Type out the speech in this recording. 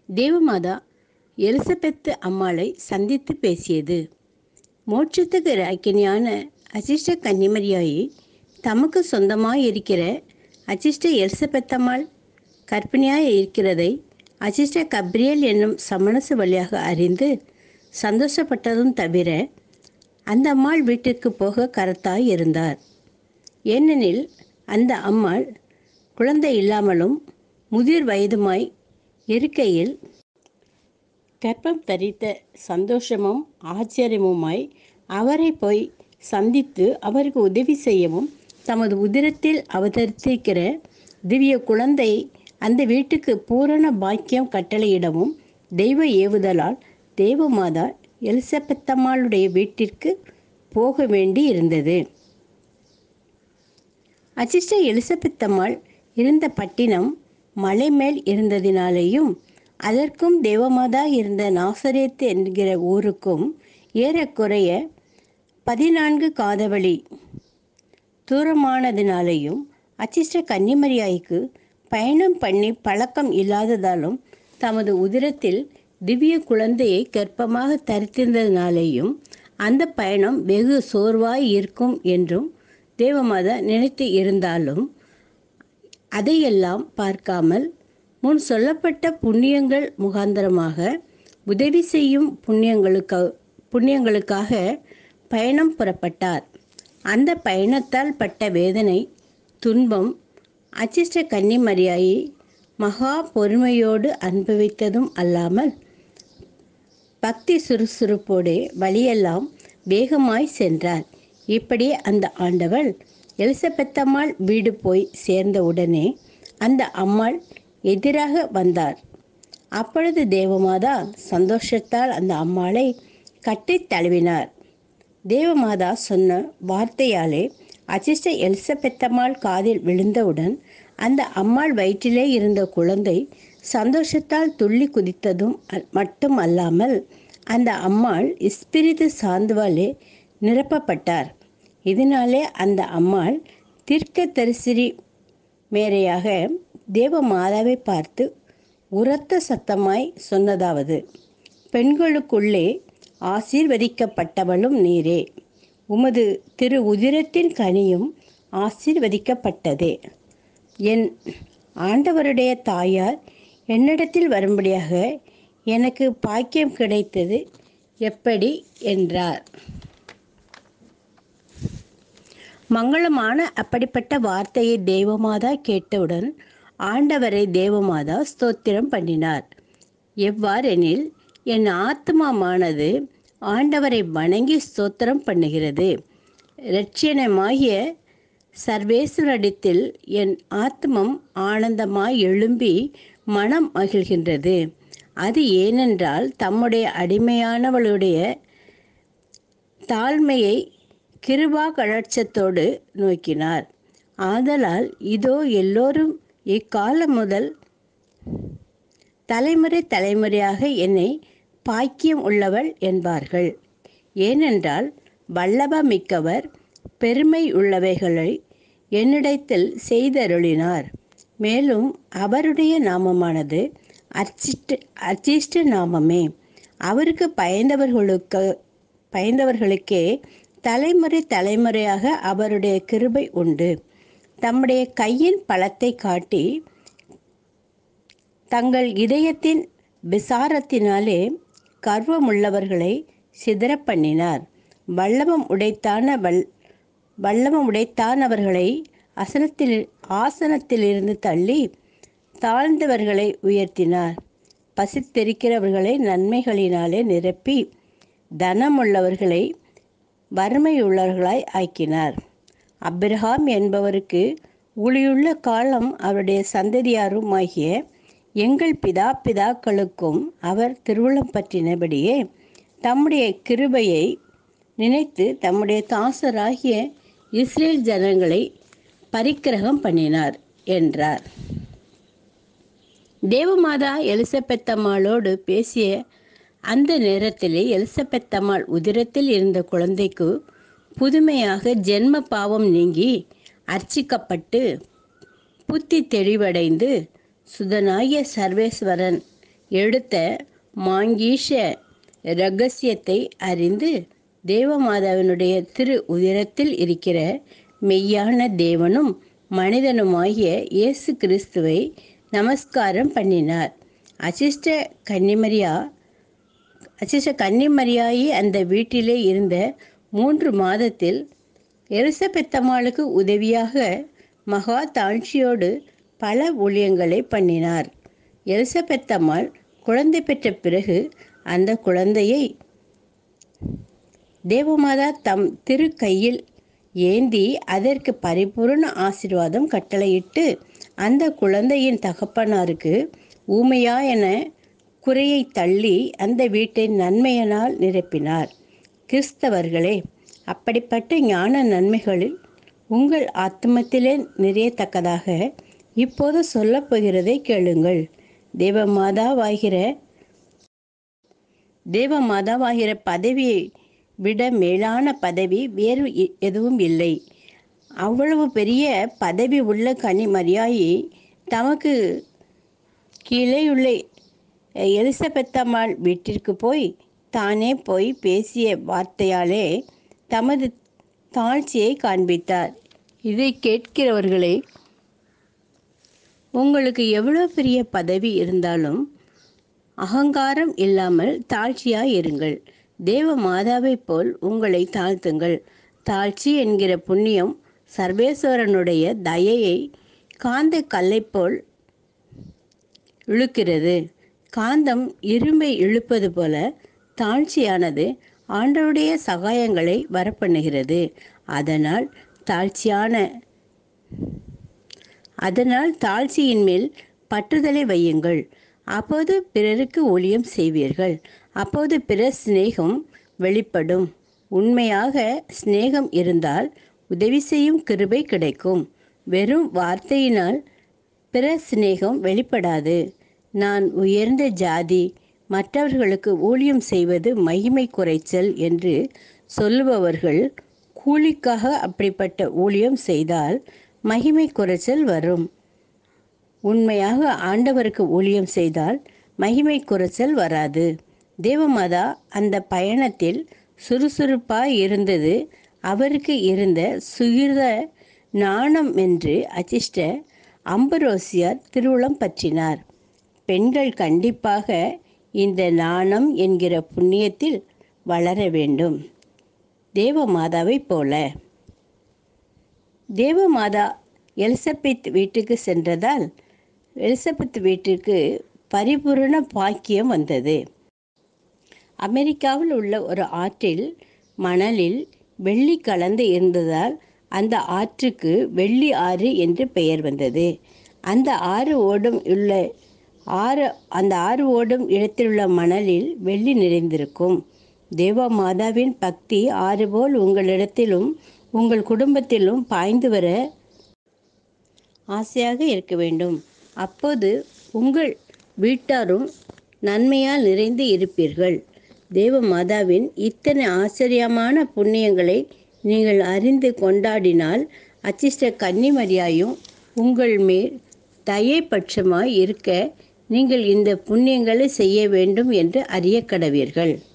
தேவமாதா எலிசபெத்து அம்மாளை சந்தித்து பேசியது மோட்சத்துக்கு ராக்கினியான அசிஷ்ட கன்னிமரியாயி தமக்கு சொந்தமாய் இருக்கிற அசிஷ்ட எலிசபெத்தம்மாள் கற்பிணியாய் இருக்கிறதை அசிஷ்ட கப்ரியல் என்னும் சமணசு வழியாக அறிந்து சந்தோஷப்பட்டதும் தவிர அந்த அம்மாள் வீட்டிற்கு போக கருத்தாய் இருந்தார் ஏனெனில் அந்த அம்மாள் குழந்தை இல்லாமலும் முதிர் வயதுமாய் இருக்கையில் கர்ப்பம் தரித்த சந்தோஷமும் ஆச்சரியமுமாய் அவரை போய் சந்தித்து அவருக்கு உதவி செய்யவும் தமது உதிரத்தில் அவதரித்திருக்கிற திவ்ய குழந்தை அந்த வீட்டுக்கு பூரண பாக்கியம் கட்டளையிடவும் தெய்வ ஏவுதலால் தேவமாதா எலிசபெத்தம்மாளுடைய வீட்டிற்கு போக வேண்டி இருந்தது அசிஷ்ட எலிசபெத்தம்மாள் இருந்த பட்டினம் மலை மேல் இருந்ததினாலேயும் அதற்கும் தேவமாதா இருந்த நாசரேத்து என்கிற ஊருக்கும் ஏறக்குறைய பதினான்கு காதவழி தூரமானதினாலேயும் அச்சிஷ்ட கன்னிமரியாய்க்கு பயணம் பண்ணி பழக்கம் இல்லாததாலும் தமது உதிரத்தில் திவ்ய குழந்தையை கர்ப்பமாக தரித்திருந்ததினாலேயும் அந்த பயணம் வெகு சோர்வாய் இருக்கும் என்றும் தேவமாதா நினைத்து இருந்தாலும் அதையெல்லாம் பார்க்காமல் முன் சொல்லப்பட்ட புண்ணியங்கள் முகாந்தரமாக உதவி செய்யும் புண்ணியங்களுக்கு புண்ணியங்களுக்காக பயணம் புறப்பட்டார் அந்த பயணத்தால் பட்ட வேதனை துன்பம் அச்சிஷ்ட கன்னிமரியாயை மகா பொறுமையோடு அனுபவித்ததும் அல்லாமல் பக்தி சுறுசுறுப்போடு வழியெல்லாம் வேகமாய் சென்றார் இப்படி அந்த ஆண்டவள் எலிசபெத்தம்மாள் வீடு போய் சேர்ந்த உடனே அந்த அம்மாள் எதிராக வந்தார் அப்பொழுது தேவமாதா சந்தோஷத்தால் அந்த அம்மாளை கட்டித் தழுவினார் தேவமாதா சொன்ன வார்த்தையாலே அச்சிஷ்ட எலிசபெத்தம்மாள் காதில் விழுந்தவுடன் அந்த அம்மாள் வயிற்றிலே இருந்த குழந்தை சந்தோஷத்தால் துள்ளி குதித்ததும் அ- மட்டும் அல்லாமல் அந்த அம்மாள் இஸ்பிரிது சாந்துவாலே நிரப்பப்பட்டார் இதனாலே அந்த அம்மாள் தீர்க்க தரிசிரி மேரையாக தேவ மாதாவை பார்த்து உரத்த சத்தமாய் சொன்னதாவது பெண்களுக்குள்ளே ஆசீர்வதிக்கப்பட்டவளும் நீரே உமது திரு உதிரத்தின் கனியும் ஆசீர்வதிக்கப்பட்டதே என் ஆண்டவருடைய தாயார் என்னிடத்தில் வரும்படியாக எனக்கு பாக்கியம் கிடைத்தது எப்படி என்றார் மங்களமான அப்படிப்பட்ட வார்த்தையை தேவமாதா கேட்டவுடன் ஆண்டவரை தேவமாதா ஸ்தோத்திரம் பண்ணினார் எவ்வாறெனில் என் ஆத்மாமானது ஆண்டவரை வணங்கி ஸ்தோத்திரம் பண்ணுகிறது இரட்சணமாகிய சர்வேஸ்வரிடத்தில் என் ஆத்மம் ஆனந்தமாய் எழும்பி மனம் மகிழ்கின்றது அது ஏனென்றால் தம்முடைய அடிமையானவளுடைய தாழ்மையை கிருபா கழட்சத்தோடு நோக்கினார் ஆதலால் இதோ எல்லோரும் இக்காலம் முதல் தலைமுறை தலைமுறையாக என்னை பாக்கியம் உள்ளவள் என்பார்கள் ஏனென்றால் வல்லப மிக்கவர் பெருமை உள்ளவைகளை என்னிடத்தில் செய்தருளினார் மேலும் அவருடைய நாமமானது அர்ச்சிஷ்ட அர்ச்சிஷ்ட நாமமே அவருக்கு பயந்தவர்களுக்கு பயந்தவர்களுக்கே தலைமுறை தலைமுறையாக அவருடைய கிருபை உண்டு தம்முடைய கையின் பழத்தை காட்டி தங்கள் இதயத்தின் விசாரத்தினாலே கர்வமுள்ளவர்களை சிதறப் பண்ணினார் வல்லமம் உடைத்தான வல் வல்லமம் உடைத்தானவர்களை அசனத்தில் ஆசனத்திலிருந்து தள்ளி தாழ்ந்தவர்களை உயர்த்தினார் பசித்தெரிக்கிறவர்களை நன்மைகளினாலே நிரப்பி தனமுள்ளவர்களை வறுமையுள்ளவர்களாய் ஆக்கினார் அபிரகாம் என்பவருக்கு ஊழியுள்ள காலம் அவருடைய சந்ததியாருமாகிய எங்கள் பிதா பிதாக்களுக்கும் அவர் திருவுளம் பற்றினபடியே தம்முடைய கிருபையை நினைத்து தம்முடைய தாசராகிய இஸ்ரேல் ஜனங்களை பரிக்கிரகம் பண்ணினார் என்றார் தேவமாதா எலிசபெத்தம்மாளோடு பேசிய அந்த நேரத்திலே எலிசபெத்தம்மாள் உதிரத்தில் இருந்த குழந்தைக்கு புதுமையாக ஜென்ம பாவம் நீங்கி அர்ச்சிக்கப்பட்டு புத்தி தெளிவடைந்து சுதனாகிய சர்வேஸ்வரன் எடுத்த மாங்கீஷ இரகசியத்தை அறிந்து தேவமாதாவினுடைய திரு உதிரத்தில் இருக்கிற மெய்யான தேவனும் மனிதனுமாகிய இயேசு கிறிஸ்துவை நமஸ்காரம் பண்ணினார் அசிஷ்ட கன்னிமரியா அசிஷ்ட கன்னிமரியாயி அந்த வீட்டிலே இருந்த மூன்று மாதத்தில் எலிசபெத்தம்மாளுக்கு உதவியாக மகா தாழ்ச்சியோடு பல ஊழியங்களை பண்ணினார் எலிசபெத்தம்மாள் குழந்தை பெற்ற பிறகு அந்த குழந்தையை தேவமாதா தம் திரு கையில் ஏந்தி அதற்கு பரிபூர்ண ஆசீர்வாதம் கட்டளையிட்டு அந்த குழந்தையின் தகப்பனாருக்கு ஊமையா என குறையை தள்ளி அந்த வீட்டை நன்மையினால் நிரப்பினார் கிறிஸ்தவர்களே அப்படிப்பட்ட ஞான நன்மைகளில் உங்கள் ஆத்மத்திலே நிறையத்தக்கதாக இப்போது சொல்லப்போகிறதை கேளுங்கள் தேவமாதாவாகிற தேவமாதாவாகிற பதவியை விட மேலான பதவி வேறு இ- எதுவும் இல்லை அவ்வளவு பெரிய பதவி உள்ள கன்னிமரியாயி தமக்கு கீழேயுள்ள எலிசபெத்தம்மாள் வீட்டிற்கு போய் தானே போய் பேசிய வார்த்தையாலே தமது தாழ்ச்சியை காண்பித்தார் இதை கேட்கிறவர்களே உங்களுக்கு எவ்வளோ பெரிய பதவி இருந்தாலும் அகங்காரம் இல்லாமல் தாழ்ச்சியாய் இருங்கள் தேவ மாதாவைப் போல் உங்களை தாழ்த்துங்கள் தாழ்ச்சி என்கிற புண்ணியம் சர்வேஸ்வரனுடைய தயையை காந்த கல்லைப் போல் இழுக்கிறது காந்தம் இரும்பை இழுப்பது போல தாழ்ச்சியானது ஆண்டவருடைய சகாயங்களை வரப்பண்ணுகிறது அதனால் தாழ்ச்சியான அதனால் தாழ்ச்சியின் மேல் பற்றுதலை வையுங்கள் அப்போது பிறருக்கு ஊழியம் செய்வீர்கள் அப்போது பிற சிநேகம் வெளிப்படும் உண்மையாக சிநேகம் இருந்தால் உதவி செய்யும் கிருபை கிடைக்கும் வெறும் வார்த்தையினால் பிற சிநேகம் வெளிப்படாது நான் உயர்ந்த ஜாதி மற்றவர்களுக்கு ஊழியம் செய்வது மகிமை குறைச்சல் என்று சொல்லுபவர்கள் கூலிக்காக அப்படிப்பட்ட ஊழியம் செய்தால் மகிமை குறைச்சல் வரும் உண்மையாக ஆண்டவருக்கு ஊழியம் செய்தால் மகிமை குறைச்சல் வராது தேவமாதா அந்த பயணத்தில் சுறுசுறுப்பாய் இருந்தது அவருக்கு இருந்த சுகிர்த நாணம் என்று அச்சிஷ்ட அம்பரோசியார் திருவுளம் பற்றினார் பெண்கள் கண்டிப்பாக இந்த நாணம் என்கிற புண்ணியத்தில் வளர வேண்டும் தேவமாதாவைப் போல தேவமாதா எலிசபெத் வீட்டுக்கு சென்றதால் எலிசபெத் வீட்டிற்கு பரிபூரண பாக்கியம் வந்தது அமெரிக்காவில் உள்ள ஒரு ஆற்றில் மணலில் வெள்ளி கலந்து இருந்ததால் அந்த ஆற்றுக்கு வெள்ளி ஆறு என்று பெயர் வந்தது அந்த ஆறு ஓடும் உள்ள ஆறு அந்த ஆறு ஓடும் இடத்திலுள்ள மணலில் வெள்ளி நிறைந்திருக்கும் தேவ மாதாவின் பக்தி ஆறு போல் உங்களிடத்திலும் உங்கள் குடும்பத்திலும் பாய்ந்து வர ஆசையாக இருக்க வேண்டும் அப்போது உங்கள் வீட்டாரும் நன்மையால் நிறைந்து இருப்பீர்கள் தேவ மாதாவின் இத்தனை ஆச்சரியமான புண்ணியங்களை நீங்கள் அறிந்து கொண்டாடினால் அச்சிஷ்ட கன்னிமரியாயும் உங்கள் மேல் தயை பட்சமாய் இருக்க நீங்கள் இந்த புண்ணியங்களை செய்ய வேண்டும் என்று அறிய கடவீர்கள்